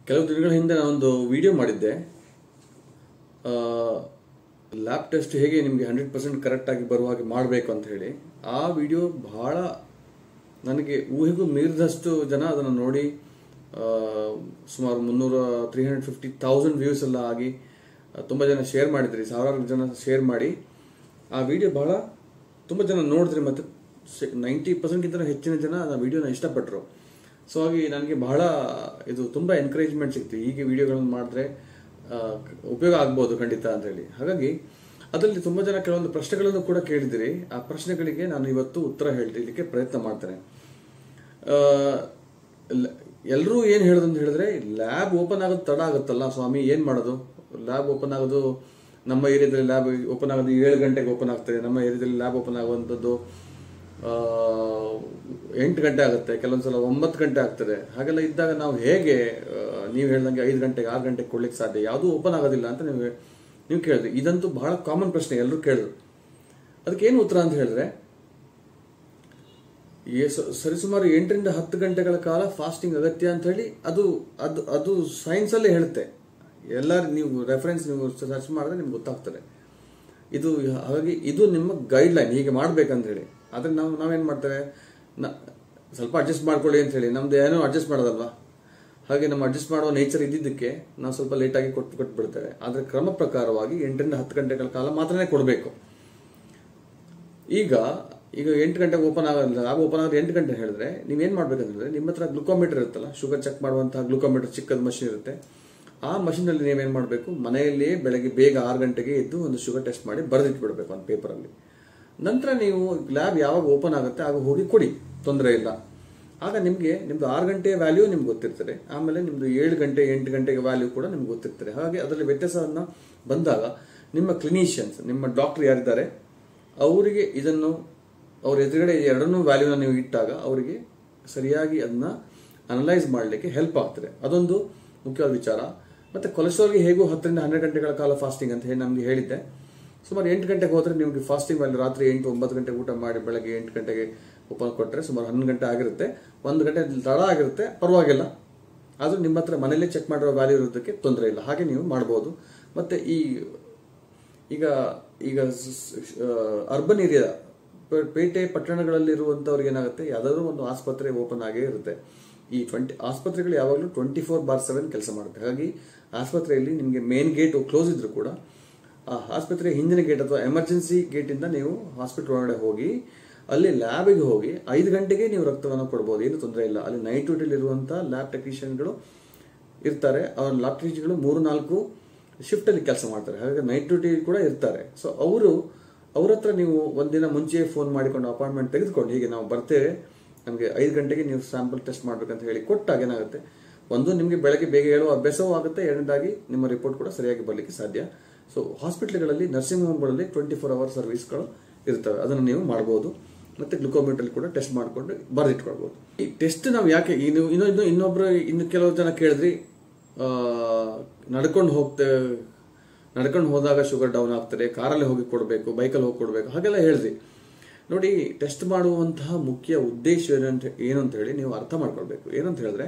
ಕೆಲವು ದಿನಗಳ ಹಿಂದೆ ನಾನೊಂದು ವಿಡಿಯೋ ಮಾಡಿದ್ದೆ ಲ್ಯಾಬ್ ಟೆಸ್ಟ್ ಹೇಗೆ ನಿಮಗೆ ಹಂಡ್ರೆಡ್ ಪರ್ಸೆಂಟ್ ಕರೆಕ್ಟಾಗಿ ಬರುವ ಹಾಗೆ ಮಾಡಬೇಕು ಅಂತ ಹೇಳಿ ಆ ವಿಡಿಯೋ ಬಹಳ ನನಗೆ ಊಹೆಗೂ ಮೀರಿದಷ್ಟು ಜನ ಅದನ್ನು ನೋಡಿ ಆ, ಸುಮಾರು ಮುನ್ನೂರ three hundred fifty thousand views ಎಲ್ಲ ಆಗಿ ಆ, ತುಂಬ ಜನ ಶೇರ್ ಮಾಡಿದ್ರಿ ಸಾವಿರಾರು ಜನ ಶೇರ್ ಮಾಡಿ ಆ ವಿಡಿಯೋ ಬಹಳ ತುಂಬ ಜನ ನೋಡಿದ್ರಿ ಮತ್ತು ನೈಂಟಿ ಪರ್ಸೆಂಟ್ಗಿಂತ ಹೆಚ್ಚಿನ ಜನ ಆ ವಿಡಿಯೋನ ಇಷ್ಟಪಟ್ಟರು ಸೊ ಹಾಗೆ ನನಗೆ ಬಹಳ ಇದು ತುಂಬ ಎನ್ಕರೇಜ್ಮೆಂಟ್ ಸಿಕ್ತು ಹೀಗೆ ವಿಡಿಯೋಗಳನ್ನು ಮಾಡಿದ್ರೆ ಆ, ಉಪಯೋಗ ಆಗ್ಬೋದು ಖಂಡಿತ ಅಂತ ಹೇಳಿ ಹಾಗಾಗಿ ಅದರಲ್ಲಿ ತುಂಬ ಜನ ಕೆಲವೊಂದು ಪ್ರಶ್ನೆಗಳನ್ನು ಕೂಡ ಕೇಳಿದಿರಿ ಆ ಪ್ರಶ್ನೆಗಳಿಗೆ ನಾನು ಇವತ್ತು ಉತ್ತರ ಹೇಳಲಿಕ್ಕೆ ಪ್ರಯತ್ನ ಮಾಡ್ತೇನೆ ಎಲ್ಲರೂ ಏನು ಹೇಳೋದು ಅಂತ ಹೇಳಿದ್ರೆ ಲ್ಯಾಬ್ ಓಪನ್ ಆಗೋದು ತಡ ಆಗುತ್ತಲ್ಲ ಸ್ವಾಮಿ ಏನು ಮಾಡೋದು ಲ್ಯಾಬ್ ಓಪನ್ ಆಗೋದು ನಮ್ಮ ಏರಿಯಾದಲ್ಲಿ ಲ್ಯಾಬ್ ಓಪನ್ ಆಗೋದು ಏಳು ಗಂಟೆಗೆ ಓಪನ್ ಆಗ್ತದೆ ನಮ್ಮ ಏರಿಯಾದಲ್ಲಿ ಲ್ಯಾಬ್ ಓಪನ್ ಆಗುವಂಥದ್ದು ಆ, ಎಂಟು ಗಂಟೆ ಆಗುತ್ತೆ ಕೆಲವೊಂದ್ಸಲ ಒಂಬತ್ತು ಗಂಟೆ ಆಗ್ತದೆ ಹಾಗೆಲ್ಲ ಇದ್ದಾಗ ನಾವು ಹೇಗೆ ಆ, ನೀವು ಹೇಳ್ದಂಗೆ ಐದು ಗಂಟೆಗೆ ಆರು ಗಂಟೆಗೆ ಕೊಡ್ಲಿಕ್ಕೆ ಸಾಧ್ಯ ಯಾವುದೂ ಓಪನ್ ಆಗೋದಿಲ್ಲ ಅಂತ ನೀವು ನೀವು ಕೇಳಿದ್ರಿ ಇದಂತೂ ಬಹಳ ಕಾಮನ್ ಪ್ರಶ್ನೆ ಎಲ್ಲರೂ ಕೇಳಿದ್ರು ಅದಕ್ಕೆ ಏನು ಉತ್ತರ ಅಂತ ಹೇಳಿದ್ರೆ ಏ- ಸ- ಸರಿಸುಮಾರು ಎಂಟರಿಂದ ಹತ್ತು ಗಂಟೆಗಳ ಕಾಲ ಫಾಸ್ಟಿಂಗ್ ಅಗತ್ಯ ಅಂತ ಹೇಳಿ ಅದು ಅದು ಅದು ಸೈನ್ಸ್ ಅಲ್ಲೇ ಹೇಳುತ್ತೆ ಎಲ್ಲರೂ ನೀವು ರೆಫರೆನ್ಸ್ ನೀವು ಸರ್ಚ್ ಮಾಡಿದ್ರೆ ನಿಮ್ಗೆ ಗೊತ್ತಾಗ್ತದೆ ಇದು ಹಾಗಾಗಿ ಇದು ನಿಮ್ಮ ಗೈಡ್ ಲೈನ್ ಹೀಗೆ ಮಾಡ್ಬೇಕಂತ ಹೇಳಿ ಆದ್ರೆ ನಾವು ನಾವೇನ್ ಮಾಡ್ತೇವೆ ನ- ಸ್ವಲ್ಪ ಅಡ್ಜಸ್ಟ್ ಮಾಡ್ಕೊಳ್ಳಿ ಅಂತ ಹೇಳಿ ನಮ್ದು ಏನೋ ಅಡ್ಜಸ್ಟ್ ಮಾಡೋದಲ್ವಾ ಹಾಗೆ ನಮ್ಮ ಅಡ್ಜಸ್ಟ್ ಮಾಡುವ ನೇಚರ್ ಇದ್ದಿದ್ದಕ್ಕೆ ನಾವು ಸ್ವಲ್ಪ ಲೇಟಾಗಿ ಕೊಟ್ಟು ಕೊಟ್ಟು ಬಿಡ್ತೇವೆ ಆದ್ರೆ ಕ್ರಮ ಪ್ರಕಾರವಾಗಿ ಎಂಟರಿಂದ ಹತ್ತು ಗಂಟೆಗಳ ಕಾಲ ಮಾತ್ರನೇ ಕೊಡಬೇಕು ಈಗ ಈಗ ಎಂಟು ಗಂಟೆಗೆ ಓಪನ್ ಆಗಲ್ಲ ಆಗ ಓಪನ್ ಆದ್ರೆ ಎಂಟು ಗಂಟೆ ಹೇಳಿದ್ರೆ ನೀವೇನ್ ಮಾಡ್ಬೇಕಂದ್ರೆ ನಿಮ್ಮ ಹತ್ರ ಗ್ಲುಕೋಮೀಟರ್ ಇರುತ್ತಲ್ಲ ಶುಗರ್ ಚೆಕ್ ಮಾಡುವಂತಹ ಗ್ಲುಕೋಮೀಟರ್ ಚಿಕ್ಕದ ಮಷಿನ್ ಇರುತ್ತೆ ಆ machine ಅಲ್ಲಿ ನೀವೇನ್ ಮಾಡಬೇಕು ಮನೆಯಲ್ಲಿಯೇ ಬೆಳಗ್ಗೆ ಬೇಗ ಆರು ಗಂಟೆಗೆ ಎದ್ದು ಒಂದು ಶುಗರ್ ಟೆಸ್ಟ್ ಮಾಡಿ ಬರೆದಿಟ್ಬಿಡ್ಬೇಕು ಒಂದು ಪೇಪರಲ್ಲಿ ನಂತರ ನೀವು ಲ್ಯಾಬ್ ಯಾವಾಗ ಓಪನ್ ಆಗುತ್ತೆ ಆಗ ಹೋಗಿ ಕೊಡಿ ತೊಂದರೆ ಇಲ್ಲ ಆಗ ನಿಮಗೆ ನಿಮ್ದು ಆರು ಗಂಟೆಯ ವ್ಯಾಲ್ಯೂ ನಿಮ್ಗೆ ಗೊತ್ತಿರ್ತದೆ ಆಮೇಲೆ ನಿಮ್ದು ಏಳು ಗಂಟೆ ಎಂಟು ಗಂಟೆಗೆ ವ್ಯಾಲ್ಯೂ ಕೂಡ ನಿಮ್ಗೆ ಗೊತ್ತಿರ್ತದೆ ಹಾಗೆ ಅದರಲ್ಲಿ ವ್ಯತ್ಯಾಸವನ್ನ ಬಂದಾಗ ನಿಮ್ಮ ಕ್ಲಿನಿಷಿಯನ್ಸ್ ನಿಮ್ಮ ಡಾಕ್ಟರ್ ಯಾರಿದ್ದಾರೆ ಅವರಿಗೆ ಇದನ್ನು ಅವ್ರ ಎದುರುಗಡೆ ಈ ಎರಡನ್ನೂ ವ್ಯಾಲ್ಯೂನ ನೀವು ಇಟ್ಟಾಗ ಅವರಿಗೆ ಸರಿಯಾಗಿ ಅದನ್ನ ಅನಲೈಸ್ ಮಾಡಲಿಕ್ಕೆ ಹೆಲ್ಪ್ ಆಗ್ತದೆ ಅದೊಂದು ಮುಖ್ಯವಾದ ವಿಚಾರ ಮತ್ತೆ ಕೊಲೆಸ್ಟ್ರಾಲ್ಗೆ ಹೇಗೂ ಹತ್ತರಿಂದ ಹನ್ನೆರಡು ಗಂಟೆಗಳ ಕಾಲ ಫಾಸ್ಟಿಂಗ್ ಅಂತ ಹೇಳಿ ನಮಗೆ ಹೇಳಿದ್ದೆ ಸುಮಾರು ಎಂಟು ಗಂಟೆಗೆ ಹೋದ್ರೆ ನಿಮಗೆ ಫಾಸ್ಟಿಂಗ್ ವ್ಯಾಲ್ಯೂ ರಾತ್ರಿ ಎಂಟು ಒಂಬತ್ತು ಗಂಟೆಗೆ ಊಟ ಮಾಡಿ ಬೆಳಗ್ಗೆ ಎಂಟು ಗಂಟೆಗೆ ಓಪನ್ ಕೊಟ್ಟರೆ ಸುಮಾರು ಹನ್ನೊಂದು ಗಂಟೆ ಆಗಿರುತ್ತೆ ಒಂದು ಗಂಟೆ ತಡ ಆಗಿರುತ್ತೆ ಪರವಾಗಿಲ್ಲ ಆದ್ರೂ ನಿಮ್ಮ ಹತ್ರ ಮನೇಲೆ ಚೆಕ್ ಮಾಡಿರೋ ವ್ಯಾಲ್ಯೂ ಇರೋದಕ್ಕೆ ತೊಂದರೆ ಇಲ್ಲ ಹಾಗೆ ನೀವು ಮಾಡ್ಬೋದು ಮತ್ತೆ ಈ ಈಗ ಈಗ ಅರ್ಬನ್ ಏರಿಯಾ ಪೇಟೆ ಪಟ್ಟಣಗಳಲ್ಲಿರುವಂತವ್ರಿಗೆ ಏನಾಗುತ್ತೆ ಯಾವ್ದಾದ್ರು ಒಂದು ಆಸ್ಪತ್ರೆ ಓಪನ್ ಆಗೇ ಇರುತ್ತೆ ಈ ಟ್ವೆಂಟಿ ಆಸ್ಪತ್ರೆಗಳು ಯಾವಾಗಲೂ ಟ್ವೆಂಟಿ ಫೋರ್ ಬಾರ್ ಸೆವೆನ್ ಕೆಲಸ ಮಾಡುತ್ತೆ ಹಾಗಾಗಿ ಆಸ್ಪತ್ರೆಯಲ್ಲಿ ನಿಮಗೆ ಮೇನ್ ಗೇಟ್ ಕ್ಲೋಸ್ ಇದ್ರು ಕೂಡ ಆ ಆಸ್ಪತ್ರೆ ಹಿಂದಿನ ಗೇಟ್ ಅಥವಾ ಎಮರ್ಜೆನ್ಸಿ ಗೇಟ್ ಇಂದ ನೀವು ಹಾಸ್ಪಿಟಲ್ ಒಳಗಡೆ ಹೋಗಿ ಅಲ್ಲಿ ಲ್ಯಾಬಿಗೆ ಹೋಗಿ ಐದು ಗಂಟೆಗೆ ನೀವು ರಕ್ತವನ್ನು ಕೊಡಬಹುದು ಏನು ತೊಂದರೆ ಇಲ್ಲ ಅಲ್ಲಿ ನೈಟ್ ಡ್ಯೂಟಿಲಿ ಇರುವಂತಹ ಲ್ಯಾಬ್ ಟೆಕ್ನಿಷಿಯನ್ಗಳು ಇರ್ತಾರೆ ಅವ್ರ ಲ್ಯಾಬ್ ಟೆಕ್ನಿಷಿಯನ್ಗಳು ಮೂರು ನಾಲ್ಕು ಶಿಫ್ಟ್ ಅಲ್ಲಿ ಕೆಲಸ ಮಾಡ್ತಾರೆ ಹಾಗಾಗಿ ನೈಟ್ ಡ್ಯೂಟಿ ಕೂಡ ಇರ್ತಾರೆ ಸೊ ಅವರು ಅವ್ರ ಹತ್ರ ನೀವು ಒಂದಿನ ಮುಂಚೆ ಫೋನ್ ಮಾಡಿಕೊಂಡು ಅಪಾಯಿಂಟ್ಮೆಂಟ್ ತೆಗೆದುಕೊಂಡು ಹೀಗೆ ನಾವು ಬರ್ತೇವೆ ನಮಗೆ ಐದು ಗಂಟೆಗೆ ನೀವು ಸ್ಯಾಂಪಲ್ ಟೆಸ್ಟ್ ಮಾಡ್ಬೇಕಂತ ಹೇಳಿ ಕೊಟ್ಟಾಗ ಏನಾಗುತ್ತೆ ಒಂದು ನಿಮಗೆ ಬೆಳಗ್ಗೆ ಬೇಗ ಹೇಳುವ ಅಭ್ಯಾಸವೂ ಆಗುತ್ತೆ ಎರಡನೇದಾಗಿ ನಿಮ್ಮ ರಿಪೋರ್ಟ್ ಕೂಡ ಸರಿಯಾಗಿ ಬರಲಿಕ್ಕೆ ಸಾಧ್ಯ ಸೊ ಹಾಸ್ಪಿಟ್ಲ್ಗಳಲ್ಲಿ ನರ್ಸಿಂಗ್ ಹೋಮ್ಗಳಲ್ಲಿ ಟ್ವೆಂಟಿ ಫೋರ್ ಅವರ್ ಸರ್ವಿಸ್ಗಳು ಇರ್ತವೆ ಅದನ್ನು ನೀವು ಮಾಡಬಹುದು ಮತ್ತೆ ಗ್ಲುಕೋಮೀಟರ್ ಕೂಡ ಟೆಸ್ಟ್ ಮಾಡಿಕೊಂಡು ಬರೆದಿಟ್ಕೊಳ್ಬಹುದು ಈ ಟೆಸ್ಟ್ ನಾವು ಯಾಕೆ ಇನ್ನು ಇನ್ನು ಇನ್ನು ಇನ್ನೊಬ್ರು ಇನ್ನು ಕೆಲವು ಜನ ಕೇಳಿದ್ರಿ ಆ, ನಡ್ಕೊಂಡು ಹೋಗ್ತೇವೆ ನಡ್ಕೊಂಡು ಹೋದಾಗ ಶುಗರ್ ಡೌನ್ ಆಗ್ತದೆ ಕಾರಲ್ಲಿ ಹೋಗಿ ಕೊಡಬೇಕು ಬೈಕಲ್ಲಿ ಹೋಗಿ ಕೊಡಬೇಕು ಹಾಗೆಲ್ಲ ಹೇಳಿದ್ರಿ ನೋಡಿ ಟೆಸ್ಟ್ ಮಾಡುವಂತಹ ಮುಖ್ಯ ಉದ್ದೇಶ ಏನಂತ ಏನು ಅಂತ ಹೇಳಿ ನೀವು ಅರ್ಥ ಮಾಡ್ಕೊಳ್ಬೇಕು ಏನಂತ ಹೇಳಿದ್ರೆ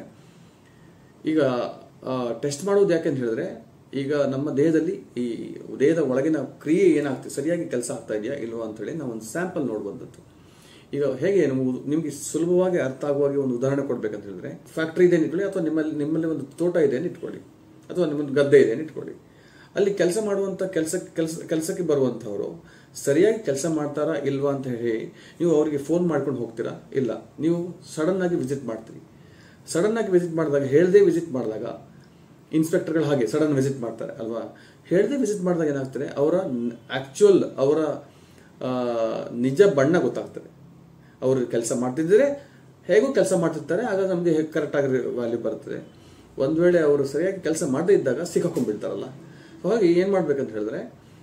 ಈಗ ಟೆಸ್ಟ್ ಮಾಡೋದು ಯಾಕೆ ಅಂತ ಹೇಳಿದ್ರೆ ಈಗ ನಮ್ಮ ದೇಹದಲ್ಲಿ ಈ ದೇಹದ ಒಳಗಿನ ಕ್ರಿಯೆ ಏನಾಗ್ತದೆ ಸರಿಯಾಗಿ ಕೆಲಸ ಆಗ್ತಾ ಇದೆಯಾ ಇಲ್ವಾ ಅಂತ ಹೇಳಿ ನಾವು ಒಂದು ಸ್ಯಾಂಪಲ್ ನೋಡುವಂಥದ್ದು ಈಗ ಹೇಗೆ ನಾವು ನಿಮಗೆ ಸುಲಭವಾಗಿ ಅರ್ಥ ಆಗುವಾಗೆ ಒಂದು ಉದಾಹರಣೆ ಕೊಡ್ಬೇಕಂತ ಹೇಳಿದ್ರೆ ಫ್ಯಾಕ್ಟ್ರಿ ಇದೆ ಅಂತ ಇಟ್ಕೊಳ್ಳಿ ಅಥವಾ ನಿಮ್ಮಲ್ಲಿ ನಿಮ್ಮಲ್ಲಿ ಒಂದು ತೋಟ ಇದೆ ಅಂತ ಇಟ್ಕೊಳ್ಳಿ ಅಥವಾ ನಿಮ್ಮೊಂದು ಗದ್ದೆ ಇದೆ ಅಂತ ಇಟ್ಕೊಳ್ಳಿ ಅಲ್ಲಿ ಕೆಲಸ ಮಾಡುವಂತ ಕೆಲಸ ಕೆಲಸ ಕೆಲಸಕ್ಕೆ ಬರುವಂತವರು ಸರಿಯಾಗಿ ಕೆಲಸ ಮಾಡ್ತಾರಾ ಇಲ್ವಾ ಅಂತ ಹೇಳಿ ನೀವು ಅವರಿಗೆ ಫೋನ್ ಮಾಡ್ಕೊಂಡು ಹೋಗ್ತೀರಾ ಇಲ್ಲ ನೀವು ಸಡನ್ ಆಗಿ ವಿಸಿಟ್ ಮಾಡ್ತೀರಿ ಸಡನ್ ಆಗಿ ವಿಸಿಟ್ ಮಾಡಿದಾಗ ಹೇಳದೆ ವಿಸಿಟ್ ಮಾಡಿದಾಗ ಇನ್ಸ್ಪೆಕ್ಟರ್ಗಳು ಹಾಗೆ ಸಡನ್ ವಿಸಿಟ್ ಮಾಡ್ತಾರೆ ಅಲ್ವಾ ಹೇಳದೆ ವಿಸಿಟ್ ಮಾಡಿದಾಗ ಏನಾಗ್ತದೆ ಅವರ ಆಕ್ಚುಯಲ್ ಅವರ ಆ, ನಿಜ ಬಣ್ಣ ಗೊತ್ತಾಗ್ತದೆ ಅವರು ಕೆಲಸ ಮಾಡ್ತಿದ್ರೆ ಹೇಗೂ ಕೆಲಸ ಮಾಡ್ತಿರ್ತಾರೆ ಆಗ ನಮಗೆ ಕರೆಕ್ಟ್ ಆಗಿ ವ್ಯಾಲ್ಯೂ ಬರ್ತದೆ ಒಂದ್ ವೇಳೆ ಅವರು ಸರಿಯಾಗಿ ಕೆಲಸ ಮಾಡದೇ ಇದ್ದಾಗ ಸಿಕ್ಕಾಕೊಂಡ್ಬಿಡ್ತಾರಲ್ಲ ಹಾಗಾಗಿ ಏನ್ ಮಾಡ್ಬೇಕಂತ ಹೇಳಿದ್ರೆ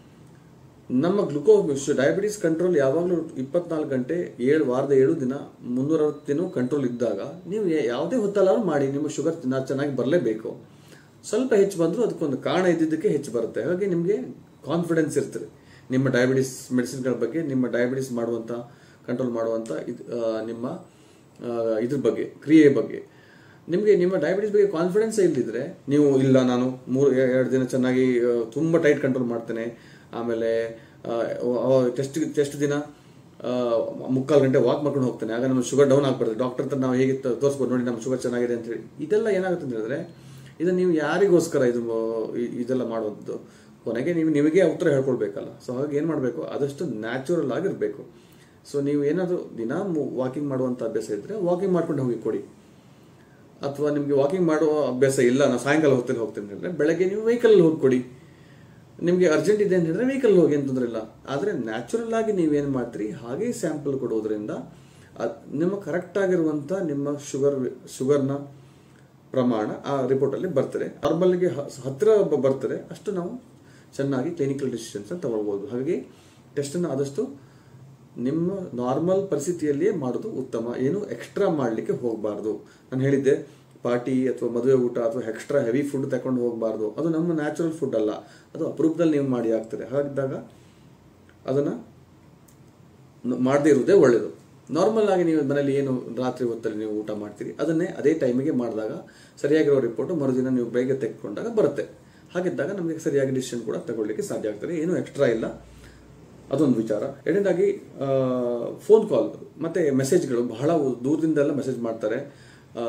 ನಮ್ಮ ಗ್ಲುಕೋ ಡಯಾಬಿಟಿಸ್ ಕಂಟ್ರೋಲ್ ಯಾವಾಗಲೂ ಇಪ್ಪತ್ನಾಲ್ಕು ಗಂಟೆ ಏಳು ವಾರದ ಏಳು ದಿನ ಮುನ್ನೂರ ಅರವತ್ತು ದಿನ ಕಂಟ್ರೋಲ್ ಇದ್ದಾಗ ನೀವು ಯಾ- ಯಾವುದೇ ಹೊತ್ತಲ್ಲಾದ್ರೂ ಮಾಡಿ ನಿಮ್ಮ ಶುಗರ್ ಚೆನ್ನಾಗಿ ಬರಲೇಬೇಕು ಸ್ವಲ್ಪ ಹೆಚ್ಚು ಬಂದರೂ ಅದಕ್ಕೊಂದು ಕಾರಣ ಇದ್ದಿದ್ದಕ್ಕೆ ಹೆಚ್ಚು ಬರುತ್ತೆ ಹಾಗಾಗಿ ನಿಮಗೆ ಕಾನ್ಫಿಡೆನ್ಸ್ ಇರ್ತದೆ ನಿಮ್ಮ ಡಯಾಬಿಟಿಸ್ ಮೆಡಿಸಿನ್ಗಳ ಬಗ್ಗೆ ನಿಮ್ಮ ಡಯಾಬಿಟಿಸ್ ಮಾಡುವಂತ ಕಂಟ್ರೋಲ್ ಮಾಡುವಂತ ಇದ್- ಆ, ನಿಮ್ಮ ಆ, ಇದ್ರ ಬಗ್ಗೆ ಕ್ರಿಯೆ ಬಗ್ಗೆ ನಿಮಗೆ ನಿಮ್ಮ ಡಯಾಬಿಟಿಸ್ ಬಗ್ಗೆ ಕಾನ್ಫಿಡೆನ್ಸ್ ಇಲ್ಲದಿದ್ರೆ ನೀವು ಇಲ್ಲ ನಾನು ಮೂರು ಎರಡು ದಿನ ಚೆನ್ನಾಗಿ ಆ, ತುಂಬ ಟೈಟ್ ಕಂಟ್ರೋಲ್ ಮಾಡ್ತೇನೆ ಆಮೇಲೆ ಟೆಸ್ಟ್ ಟೆಸ್ಟ್ ದಿನ ಆ, ಮುಕ್ಕಾಲು ಗಂಟೆ ವಾಕ್ ಮಾಡ್ಕೊಂಡು ಹೋಗ್ತೇನೆ ಆಗ ನಮ್ಮ ಶುಗರ್ ಡೌನ್ ಆಗ್ಬಾರ್ದು ಡಾಕ್ಟರ್ ಹತ್ರ ನಾವು ಹೇಗೆ ತ- ತೋರಿಸ್ಬೋದು ನೋಡಿ ನಮ್ಮ ಶುಗರ್ ಚೆನ್ನಾಗಿದೆ ಅಂತ ಹೇಳಿ ಇದೆಲ್ಲ ಏನಾಗುತ್ತೆ ಅಂತ ಹೇಳಿದ್ರೆ ಇದು ನೀವು ಯಾರಿಗೋಸ್ಕರ ಇದು ಇ- ಇದೆಲ್ಲ ಮಾಡೋದು ಕೊನೆಗೆ ನೀವು ನಿಮಗೆ ಉತ್ತರ ಹೇಳ್ಕೊಳ್ಬೇಕಲ್ಲ ಸೊ ಹಾಗಾಗಿ ಏನು ಮಾಡಬೇಕು ಆದಷ್ಟು ನ್ಯಾಚುರಲ್ ಆಗಿರಬೇಕು ಸೊ ನೀವು ಏನಾದರೂ ದಿನ ವಾಕಿಂಗ್ ಮಾಡುವಂಥ ಅಭ್ಯಾಸ ಇದ್ದರೆ ವಾಕಿಂಗ್ ಮಾಡ್ಕೊಂಡು ಹೋಗಿ ಕೊಡಿ ಅಥವಾ ನಿಮಗೆ ವಾಕಿಂಗ್ ಮಾಡುವ ಅಭ್ಯಾಸ ಇಲ್ಲ ನಾನು ಸಾಯಂಕಾಲ ಹೋಗ್ತೇನೆ ಹೋಗ್ತೇನೆ ಅಂತ ಹೇಳಿದ್ರೆ ಬೆಳಗ್ಗೆ ನೀವು ವೆಹಿಕಲ್ ಹೋಗಿ ಕೊಡಿ ನಿಮಗೆ ಅರ್ಜೆಂಟ್ ಇದೆ ಅಂತ ಹೇಳಿದ್ರೆ ವೆಹಿಕಲ್ ಹೋಗಿ ಅಂತ ತೊಂದರೆ ಇಲ್ಲ ಆದರೆ ನ್ಯಾಚುರಲ್ ಆಗಿ ನೀವೇನು ಮಾಡ್ತೀರಿ ಹಾಗೆ ಸ್ಯಾಂಪಲ್ ಕೊಡೋದ್ರಿಂದ ಅದ್- ನಿಮ್ಮ ಕರೆಕ್ಟ್ ಆಗಿರುವಂಥ ನಿಮ್ಮ ಶುಗರ್ ಶುಗರ್ನ ಪ್ರಮಾಣ ಆ ರಿಪೋರ್ಟಲ್ಲಿ ಬರ್ತದೆ ನಾರ್ಮಲ್ಗೆ ಹತ್ತಿರ ಬ- ಬರ್ತದೆ ಅಷ್ಟು ನಾವು ಚೆನ್ನಾಗಿ ಕ್ಲಿನಿಕಲ್ ಡಿಸಿಷನ್ಸ್ ತಗೊಳ್ಬೋದು ಹಾಗಾಗಿ ಟೆಸ್ಟನ್ನು ಆದಷ್ಟು ನಿಮ್ಮ ನಾರ್ಮಲ್ ಪರಿಸ್ಥಿತಿಯಲ್ಲಿಯೇ ಮಾಡೋದು ಉತ್ತಮ ಏನು ಎಕ್ಸ್ಟ್ರಾ ಮಾಡಲಿಕ್ಕೆ ಹೋಗಬಾರ್ದು ನಾನು ಹೇಳಿದ್ದೆ ಪಾರ್ಟಿ ಅಥವಾ ಮದುವೆ ಊಟ ಅಥವಾ ಎಕ್ಸ್ಟ್ರಾ ಹೆವಿ ಫುಡ್ ತಗೊಂಡು ಹೋಗಬಾರ್ದು ಅದು ನಮ್ಮ ನ್ಯಾಚುರಲ್ ಫುಡ್ ಅಲ್ಲ ಅದು ಅಪರೂಪದಲ್ಲಿ ನೀವು ಮಾಡಿ ಆಗ್ತದೆ ಹಾಗಿದ್ದಾಗ ಅದನ್ನು ಮಾಡದೇ ಇರುವುದೇ ಒಳ್ಳೆಯದು ನಾರ್ಮಲ್ ಆಗಿ ನೀವು ಮನೇಲಿ ಏನು ರಾತ್ರಿ ಹೊತ್ತಲ್ಲಿ ನೀವು ಊಟ ಮಾಡ್ತೀರಿ ಅದನ್ನೇ ಅದೇ ಟೈಮಿಗೆ ಮಾಡಿದಾಗ ಸರಿಯಾಗಿರೋ ರಿಪೋರ್ಟು ಮರುದಿನ ನೀವು ಬೇಗ ತೆಗೆದುಕೊಂಡಾಗ ಬರುತ್ತೆ ಹಾಗಿದ್ದಾಗ ನಮಗೆ ಸರಿಯಾಗಿ ಡಿಸಿಷನ್ ಕೂಡ ತಗೊಳ್ಳಿಕ್ಕೆ ಸಾಧ್ಯ ಆಗ್ತದೆ ಏನು ಎಕ್ಸ್ಟ್ರಾ ಇಲ್ಲ ಅದೊಂದು ವಿಚಾರ ಎರಡನೇದಾಗಿ ಫೋನ್ ಕಾಲ್ ಮತ್ತೆ ಮೆಸೇಜ್ಗಳು ಬಹಳ ದೂರದಿಂದೆಲ್ಲ ಮೆಸೇಜ್ ಮಾಡ್ತಾರೆ ಆ,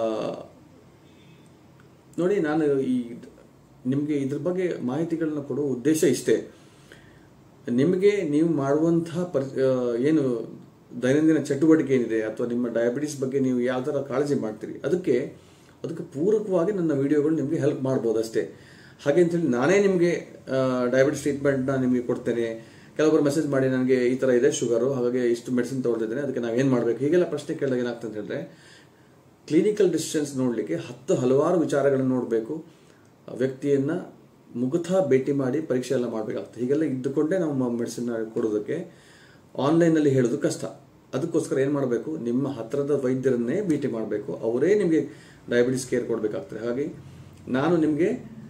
ನೋಡಿ ನಾನು ಈ ನಿಮಗೆ ಇದ್ರ ಬಗ್ಗೆ ಮಾಹಿತಿಗಳನ್ನ ಕೊಡುವ ಉದ್ದೇಶ ಇಷ್ಟೇ ನಿಮಗೆ ನೀವು ಮಾಡುವಂತಹ ಪರಿ ಆ, ಏನು ದೈನಂದಿನ ಚಟುವಟಿಕೆ ಏನಿದೆ ಅಥವಾ ನಿಮ್ಮ ಡಯಾಬಿಟಿಸ್ ಬಗ್ಗೆ ನೀವು ಯಾವ ಥರ ಕಾಳಜಿ ಮಾಡ್ತೀರಿ ಅದಕ್ಕೆ ಅದಕ್ಕೆ ಪೂರಕವಾಗಿ ನನ್ನ ವಿಡಿಯೋಗಳು ನಿಮಗೆ ಹೆಲ್ಪ್ ಮಾಡ್ಬೋದು ಅಷ್ಟೇ ಹಾಗೆ ಅಂತೇಳಿ ನಾನೇ ನಿಮಗೆ ಡಯಾಬಿಟಿಸ್ ಟ್ರೀಟ್ಮೆಂಟ್ನ ನಿಮಗೆ ಕೊಡ್ತೇನೆ ಕೆಲವೊಬ್ಬರು ಮೆಸೇಜ್ ಮಾಡಿ ನನಗೆ ಈ ಥರ ಇದೆ ಶುಗರು ಹಾಗಾಗಿ ಇಷ್ಟು ಮೆಡಿಸಿನ್ ತೊಗೊಳ್ತಿದ್ದೇನೆ ಅದಕ್ಕೆ ನಾವೇನು ಮಾಡಬೇಕು ಹೀಗೆಲ್ಲ ಪ್ರಶ್ನೆ ಕೇಳಿದಾಗ ಏನಾಗ್ತದೆ ಅಂತ ಹೇಳಿದ್ರೆ ಕ್ಲಿನಿಕಲ್ ಡಿಸಿಷನ್ಸ್ ನೋಡಲಿಕ್ಕೆ ಹತ್ತು ಹಲವಾರು ವಿಚಾರಗಳನ್ನು ನೋಡಬೇಕು ವ್ಯಕ್ತಿಯನ್ನ ಮುಗುಥ ಭೇಟಿ ಮಾಡಿ ಪರೀಕ್ಷೆ ಎಲ್ಲ ಮಾಡಬೇಕಾಗ್ತದೆ ಹೀಗೆಲ್ಲ ಇದ್ದುಕೊಂಡೇ ನಾವು ಮೆಡಿಸಿನ್ ಕೊಡೋದಕ್ಕೆ ಆನ್ಲೈನಲ್ಲಿ ಹೇಳೋದು ಕಷ್ಟ ಅದಕ್ಕೋಸ್ಕರ ಏನು ಮಾಡಬೇಕು ನಿಮ್ಮ ಹತ್ತಿರದ ವೈದ್ಯರನ್ನೇ ಭೇಟಿ ಮಾಡಬೇಕು ಅವರೇ ನಿಮಗೆ ಡಯಾಬಿಟಿಸ್ ಕೇರ್ ಕೊಡಬೇಕಾಗ್ತದೆ ಹಾಗೆ ನಾನು ನಿಮಗೆ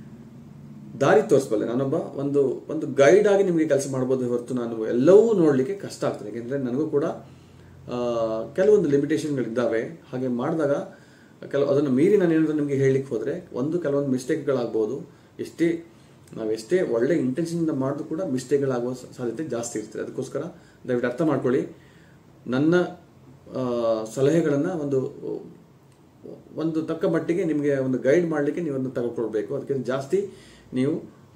ದಾರಿ ತೋರಿಸಬಲ್ಲೆ ನಾನೊಬ್ಬ ಒಂದು ಒಂದು ಗೈಡ್ ಆಗಿ ನಿಮಗೆ ಕೆಲಸ ಮಾಡ್ಬೋದು ಹೊರತು ನಾನು ಎಲ್ಲವೂ ನೋಡಲಿಕ್ಕೆ ಕಷ್ಟ ಆಗ್ತದೆ ಯಾಕೆಂದರೆ ನನಗೂ ಕೂಡ ಆ, ಕೆಲವೊಂದು ಲಿಮಿಟೇಷನ್ಗಳಿದ್ದಾವೆ ಹಾಗೆ ಮಾಡಿದಾಗ ಕೆಲವು ಅದನ್ನು ಮೀರಿ ನಾನು ಏನಾದರೂ ನಿಮಗೆ ಹೇಳಲಿಕ್ಕೆ ಹೋದರೆ ಒಂದು ಕೆಲವೊಂದು ಮಿಸ್ಟೇಕ್ಗಳಾಗ್ಬೋದು ಎಷ್ಟೇ ನಾವು ಎಷ್ಟೇ ಒಳ್ಳೆ ಇಂಟೆನ್ಷನಿಂದ ಮಾಡಿದ್ರು ಕೂಡ ಮಿಸ್ಟೇಕ್ಗಳಾಗುವ ಸ- ಸಾಧ್ಯತೆ ಜಾಸ್ತಿ ಇರ್ತದೆ ಅದಕ್ಕೋಸ್ಕರ ದಯವಿಟ್ಟು ಅರ್ಥ ಮಾಡ್ಕೊಳ್ಳಿ ನನ್ನ ಸಲಹೆಗಳನ್ನು ಒಂದು ಒಂದು ತಕ್ಕ ಮಟ್ಟಿಗೆ ನಿಮಗೆ ಒಂದು ಗೈಡ್ ಮಾಡಲಿಕ್ಕೆ ನೀವು ಅದನ್ನು ತಗೊಳ್ಕೊಳ್ಬೇಕು ಅದಕ್ಕೆ ಜಾಸ್ತಿ ನೀವು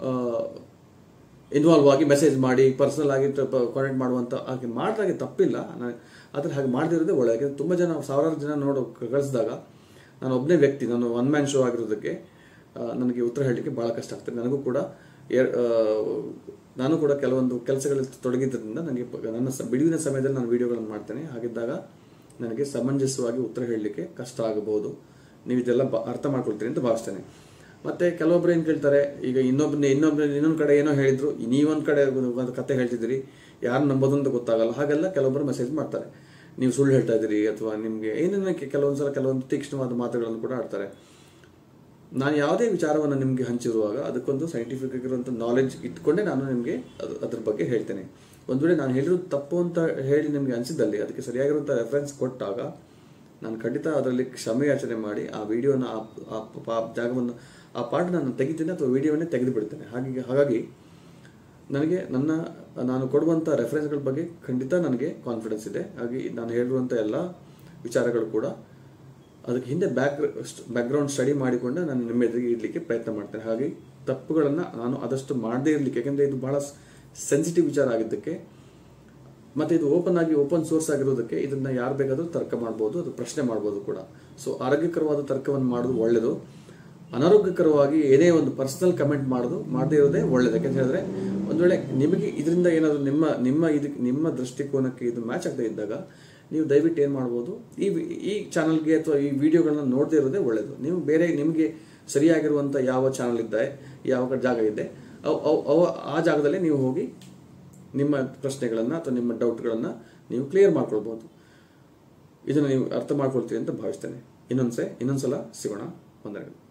ಇನ್ವಾಲ್ವ್ ಆಗಿ ಮೆಸೇಜ್ ಮಾಡಿ ಪರ್ಸನಲ್ ಆಗಿ ಕಾಂಟ್ಯಾಕ್ಟ್ ಮಾಡುವಂಥ ಹಾಗೆ ಮಾಡಿದಾಗೆ ತಪ್ಪಿಲ್ಲ ನಾನು- ಆದರೆ ಹಾಗೆ ಮಾಡದಿರೋದೇ ಒಳ್ಳೆ ಯಾಕೆಂದರೆ ತುಂಬ ಜನ ಸಾವಿರಾರು ಜನ ನೋಡೋ ಕಳಿಸಿದಾಗ ನಾನು ಒಬ್ಬನೇ ವ್ಯಕ್ತಿ ನಾನು ಒನ್ ಮ್ಯಾನ್ ಶೋ ಆಗಿರೋದಕ್ಕೆ ಆ, ನನಗೆ ಉತ್ತರ ಹೇಳಲಿಕ್ಕೆ ಭಾಳ ಕಷ್ಟ ಆಗ್ತದೆ ನನಗೂ ಕೂಡ ಎರ್- ಆ, ನಾನು ಕೂಡ ಕೆಲವೊಂದು ಕೆಲಸಗಳಲ್ಲಿ ತೊಡಗಿದ್ದರಿಂದ ನನಗೆ ಪ- ನನ್ನ ಸ- ಬಿಡುವಿನ ಸಮಯದಲ್ಲಿ ನಾನು ವಿಡಿಯೋಗಳನ್ನು ಮಾಡ್ತೇನೆ ಹಾಗಿದ್ದಾಗ ನನಗೆ ಸಮಂಜಸವಾಗಿ ಉತ್ತರ ಹೇಳಲಿಕ್ಕೆ ಕಷ್ಟ ಆಗಬಹುದು ನೀವು ಇದೆಲ್ಲ ಬ- ಅರ್ಥ ಮಾಡ್ಕೊಳ್ತೀರಿ ಅಂತ ಭಾವಿಸ್ತೇನೆ ಮತ್ತೆ ಕೆಲವೊಬ್ರು ಏನು ಕೇಳ್ತಾರೆ ಈಗ ಇನ್ನೊಬ್ಬನ ಇನ್ನೊಬ್ಬ ಇನ್ನೊಂದು ಕಡೆ ಏನೋ ಹೇಳಿದ್ರು ನೀವೊಂದು ಕಡೆ ಒಂದು ಒಂದು ಕತೆ ಹೇಳ್ತಿದ್ದೀರಿ ಯಾರು ನಂಬೋದು ಅಂತ ಗೊತ್ತಾಗಲ್ಲ ಹಾಗೆಲ್ಲ ಕೆಲವೊಬ್ಬರು ಮೆಸೇಜ್ ಮಾಡ್ತಾರೆ ನೀವು ಸುಳ್ಳು ಹೇಳ್ತಾ ಇದ್ದೀರಿ ಅಥವಾ ನಿಮಗೆ ಏನೇನೋ ಕೆ- ಕೆಲವೊಂದು ಸಲ ಕೆಲವೊಂದು ತೀಕ್ಷ್ಣವಾದ ಮಾತುಗಳನ್ನು ಕೂಡ ಆಡ್ತಾರೆ ನಾನು ಯಾವುದೇ ವಿಚಾರವನ್ನು ನಿಮಗೆ ಹಂಚಿರುವಾಗ ಅದಕ್ಕೊಂದು ಸೈಂಟಿಫಿಕ್ ಆಗಿರುವಂಥ ನಾಲೆಡ್ಜ್ ಇಟ್ಕೊಂಡೇ ನಾನು ನಿಮಗೆ ಅದು ಅದ್ರ ಬಗ್ಗೆ ಹೇಳ್ತೇನೆ ಒಂದು ವೇಳೆ ನಾನು ಹೇಳಿರೋದು ತಪ್ಪು ಅಂತ ಹೇಳಿ ನಿಮಗೆ ಅನಿಸಿದ್ದಲ್ಲಿ ಅದಕ್ಕೆ ಸರಿಯಾಗಿರುವಂಥ ರೆಫರೆನ್ಸ್ ಕೊಟ್ಟಾಗ ನಾನು ಖಂಡಿತ ಅದರಲ್ಲಿ ಕ್ಷಮೆ ಯಾಚನೆ ಮಾಡಿ ಆ ವಿಡಿಯೋನ ಆ ಆ ಪ- ಆ ಜಾಗವನ್ನು ಆ ಪಾರ್ಟ್ ನಾನು ತೆಗಿತೇನೆ ಅಥವಾ ವಿಡಿಯೋವನ್ನೇ ತೆಗೆದು ಬಿಡ್ತೇನೆ ಹಾಗಾಗಿ ಹಾಗಾಗಿ ನನಗೆ ನನ್ನ ನಾನು ಕೊಡುವಂಥ ರೆಫರೆನ್ಸ್ಗಳ ಬಗ್ಗೆ ಖಂಡಿತ ನನಗೆ ಕಾನ್ಫಿಡೆನ್ಸ್ ಇದೆ ಹಾಗೆ ನಾನು ಹೇಳಿರುವಂಥ ಎಲ್ಲ ವಿಚಾರಗಳು ಕೂಡ ಅದಕ್ಕೆ ಹಿಂದೆ ಬ್ಯಾಕ್ ಬ್ಯಾಕ್ಗ್ರೌಂಡ್ ಸ್ಟಡಿ ಮಾಡಿಕೊಂಡು ನಾನು ನಿಮ್ಮ ಎದುರಿಗೆ ಇಡಲಿಕ್ಕೆ ಪ್ರಯತ್ನ ಮಾಡ್ತೇನೆ ಹಾಗೆ ತಪ್ಪುಗಳನ್ನು ನಾನು ಆದಷ್ಟು ಮಾಡದೇ ಇರಲಿಕ್ಕೆ ಯಾಕೆಂದರೆ ಇದು ಬಹಳ ಸೆನ್ಸಿಟಿವ್ ವಿಚಾರ ಆಗಿದ್ದಕ್ಕೆ ಮತ್ತೆ ಇದು ಓಪನ್ ಆಗಿ ಓಪನ್ ಸೋರ್ಸ್ ಆಗಿರೋದಕ್ಕೆ ಇದನ್ನ ಯಾರು ಬೇಕಾದರೂ ತರ್ಕ ಮಾಡ್ಬೋದು ಅದು ಪ್ರಶ್ನೆ ಮಾಡ್ಬೋದು ಕೂಡ ಸೊ ಆರೋಗ್ಯಕರವಾದ ತರ್ಕವನ್ನು ಮಾಡೋದು ಒಳ್ಳೆಯದು ಅನಾರೋಗ್ಯಕರವಾಗಿ ಏನೇ ಒಂದು ಪರ್ಸನಲ್ ಕಮೆಂಟ್ ಮಾಡೋದು ಮಾಡದೇ ಇರೋದೇ ಒಳ್ಳೇದು ಯಾಕಂತ ಹೇಳಿದ್ರೆ ಒಂದು ವೇಳೆ ನಿಮಗೆ ಇದರಿಂದ ಏನಾದರೂ ನಿಮ್ಮ ನಿಮ್ಮ ಇದಕ್ಕೆ ನಿಮ್ಮ ದೃಷ್ಟಿಕೋನಕ್ಕೆ ಇದು ಮ್ಯಾಚ್ ಆಗದೆ ಇದ್ದಾಗ ನೀವು ದಯವಿಟ್ಟು ಏನು ಮಾಡ್ಬೋದು ಈ ವಿ- ಈ ಚಾನಲ್ಗೆ ಅಥವಾ ಈ ವಿಡಿಯೋಗಳನ್ನ ನೋಡದೇ ಇರೋದೇ ಒಳ್ಳೆಯದು ನೀವು ಬೇರೆ ನಿಮಗೆ ಸರಿಯಾಗಿರುವಂಥ ಯಾವ ಚಾನಲ್ ಇದೆ ಯಾವ ಜಾಗ ಇದೆ ಅವ್ ಅವ್- ಅವ ಆ ಜಾಗದಲ್ಲಿ ನೀವು ಹೋಗಿ ನಿಮ್ಮ ಪ್ರಶ್ನೆಗಳನ್ನು ಅಥವಾ ನಿಮ್ಮ ಡೌಟ್ಗಳನ್ನು ನೀವು ಕ್ಲಿಯರ್ ಮಾಡ್ಕೊಳ್ಬೋದು ಇದನ್ನು ನೀವು ಅರ್ಥ ಮಾಡ್ಕೊಳ್ತೀರಿ ಅಂತ ಭಾವಿಸ್ತೇನೆ ಇನ್ನೊಂದ್ಸೆ ಇನ್ನೊಂದ್ಸಲ ಸಿಗೋಣ ವಂದನೆಗಳು